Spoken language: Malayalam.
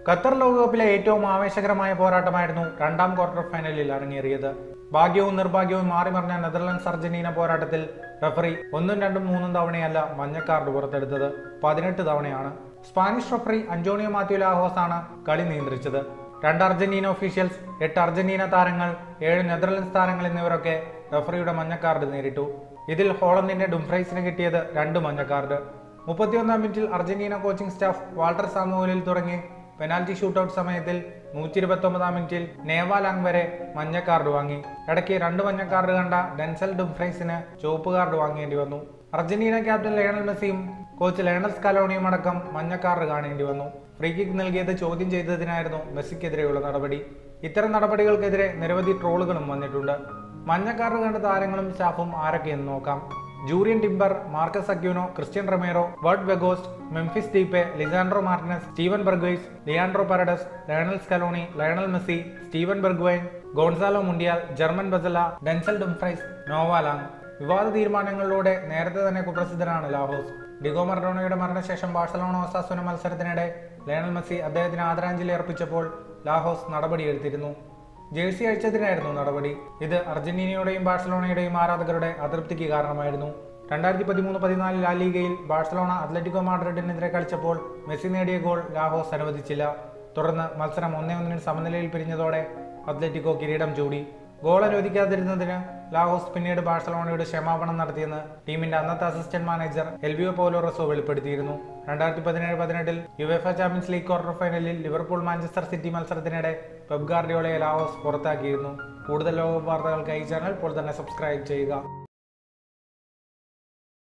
ഖത്തർ ലോകകപ്പിലെ ഏറ്റവും ആവേശകരമായ പോരാട്ടമായിരുന്നു രണ്ടാം ക്വാർട്ടർ ഫൈനലിൽ അരങ്ങേറിയത് ഭാഗ്യവും നിർഭാഗ്യവും മാറി മറിഞ്ഞ നെതർലൻഡ്സ് അർജന്റീന പോരാട്ടത്തിൽ റഫറി ഒന്നും രണ്ടും മൂന്നും തവണയല്ല മഞ്ഞ കാർഡ് പുറത്തെടുത്തത് പതിനെട്ട് തവണയാണ് Spanish referee Antonio Mateu Lahoz ആണ് കളി നിയന്ത്രിച്ചത് രണ്ട് അർജന്റീന ഒഫീഷ്യൽസ് എട്ട് അർജന്റീന താരങ്ങൾ ഏഴ് നെതർലൻഡ്സ് താരങ്ങൾ എന്നിവരൊക്കെ റഫറിയുടെ മഞ്ഞ കാർഡ് നേരിട്ടു ഇതിൽ ഹോളണ്ടിന്റെ ഡുംഫ്രൈസിന് കിട്ടിയത് രണ്ട് മഞ്ഞ കാർഡ് മുപ്പത്തിയൊന്നാം മിനിറ്റിൽ അർജന്റീന കോച്ചിംഗ് സ്റ്റാഫ് വാൾട്ടർ സാമുവലിൽ തുടങ്ങി പെനാൽറ്റി ഷൂട്ടൌട്ട് സമയത്തിൽ നൂറ്റി ഇരുപത്തൊമ്പതാം മിനിറ്റിൽ നേവാലാങ് വരെ മഞ്ഞ കാർഡ് വാങ്ങി ഇടയ്ക്ക് രണ്ട് മഞ്ഞ കാർഡ് കണ്ട ഡെൻസൽ ഡുംഫ്രൈസിന് ചുവപ്പ് കാർഡ് വാങ്ങേണ്ടി വന്നു അർജന്റീന ക്യാപ്റ്റൻ ലയണൽ മെസ്സിയും കോച്ച് ലയണൽ സ്കലോണിയും അടക്കം മഞ്ഞ കാർഡ് കാണേണ്ടി വന്നു ഫ്രീ കിക്ക് നൽകിയത് ചോദ്യം ചെയ്തതിനായിരുന്നു മെസ്സിക്കെതിരെയുള്ള നടപടി ഇത്തരം നടപടികൾക്കെതിരെ നിരവധി ട്രോളുകളും വന്നിട്ടുണ്ട് മഞ്ഞ കാർഡ് കണ്ട താരങ്ങളും സ്റ്റാഫും ആരൊക്കെയെന്ന് നോക്കാം Jurrien Timber Marcos Acuna Cristian Romero Wout Weghorst Memphis Depay Lisandro Martinez Steven Bergwijn Leandro Paredes Lionel Scaloni Lionel Messi Steven Bergwijn Gonzalo Montiel German Pezzella Denzel Dumfries Noa Lang വിവാദ തീരുമാനങ്ങളിലൂടെ നേരത്തെ തന്നെ കുപ്രസിദ്ധനാണ് ലാഹോസ് ഡിഗോ മറഡോണയുടെ മരണശേഷം ബാഴ്സലോണ ഒസാസുന മത്സരത്തിനിടെ ലയണൽ മെസ്സി അദ്ദേഹത്തിന് ആദരാഞ്ജലി അർപ്പിച്ചപ്പോൾ ലാഹോസ് നടപടിയെടുത്തിരുന്നു ജേഴ്സി അഴിച്ചതിനായിരുന്നു നടപടി ഇത് അർജന്റീനയുടെയും ബാഴ്സലോണയുടെയും ആരാധകരുടെ അതൃപ്തിക്ക് കാരണമായിരുന്നു രണ്ടായിരത്തി പതിമൂന്ന് പതിനാല് ലാ ലീഗയിൽ ബാഴ്സലോണ അത്ലറ്റിക്കോ മാഡ്രിഡിനെതിരെ കളിച്ചപ്പോൾ മെസ്സി നേടിയ ഗോൾ ലാഹോസ് അനുവദിച്ചില്ല തുടർന്ന് മത്സരം ഒന്നേ ഒന്നിന് സമനിലയിൽ പിരിഞ്ഞതോടെ അത്ലറ്റിക്കോ കിരീടം ചൂടി ഗോൾ അനുവദിക്കാതിരുന്നതിന് ലാഹോസ് പിന്നീട് ബാഴ്സലോണയുടെ ക്ഷമാപണം നടത്തിയെന്ന് ടീമിന്റെ അന്നത്തെ അസിസ്റ്റന്റ് മാനേജർ എൽവിയോ പോലോ റസോ വെളിപ്പെടുത്തിയിരുന്നു രണ്ടായിരത്തി പതിനേഴ് പതിനെട്ടിൽ യുവേഫ ചാമ്പ്യൻസ് ലീഗ് ക്വാർട്ടർ ഫൈനലിൽ ലിവർപൂൾ മാഞ്ചസ്റ്റർ സിറ്റി മത്സരത്തിനിടെ പെബ് ഗാർഡിയോളയെ ലാഹോസ് പുറത്താക്കിയിരുന്നു കൂടുതൽ ലോക വാർത്തകൾക്കായി ഈ ചാനൽ ഇപ്പോൾ തന്നെ സബ്സ്ക്രൈബ് ചെയ്യുക